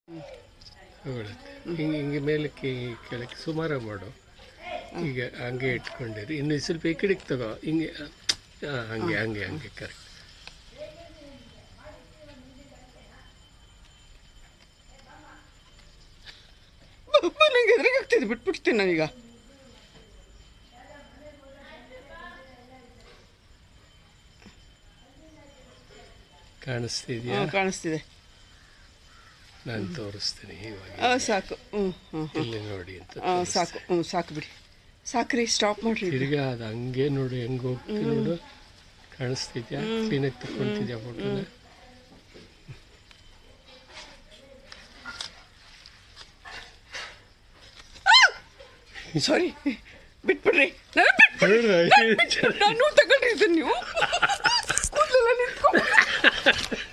ತಗೊಳುತ್ತೆ ಹಿಂಗೆ ಹಿಂಗೆ ಮೇಲಕ್ಕೆ ಹಿಂಗೆ ಕೆಳಕ್ಕೆ ಸುಮಾರು ಮಾಡು ಈಗ ಹಂಗೆ ಇಟ್ಕೊಂಡಿರಿ ಇನ್ನು ಸ್ವಲ್ಪ ಈ ಕಡೆಗೆ ತಗೋ ಹಿಂಗೆ ಹಾಂ ಹಂಗೆ ಹಂಗೆ ಹಂಗೆ ಕರೆಕ್ಟ್ ನಂಗೆ ಎದುರಿಗಾಗ್ತಿದೆ ಬಿಟ್ಬಿಡ್ತೀನಿ ನಾನೀಗ ಕಾಣಿಸ್ತಿದ್ಯಾ ಹ್ಞೂ ಕಾಣಿಸ್ತಿದೆ ನಾನು ತೋರಿಸ್ತೀನಿ ಇವಾಗ ಆ, ಸಾಕು ಹ್ಞೂ ಹ್ಞೂ ಇಲ್ಲಿ ನೋಡಿ ಅಂತ ಆ, ಸಾಕು ಹ್ಞೂ ಸಾಕು ಬಿಡಿ ಸಾಕ್ರಿ ಸ್ಟಾಪ್ ಮಾಡ್ರಿ ಇದು. ತಿರ್ಗಾ ಅದು ಹಂಗೆ ನೋಡು ಹೆಂಗೆ ಹೋಗ್ತಿ ನೋಡು ಕಾಣಿಸ್ತಿದ್ಯಾ ಕ್ಲೀನಾಗಿ ತಗೊಂತಿದ್ಯಾ ಫೋಟೋನ ಸಾರಿ ಬಿಟ್ಬಿಡ್ರಿ ನಾನು ಬಿಟ್ಬಿಡ್ರಿ ನಾನು ತಗೊಂಡ್ರಿ ಇದನ್ನ ನೀವು ಕೂದಲೆಲ್ಲ ನಿಂತ್ಕೊಂಡ್ಬಿಟ್ರೆ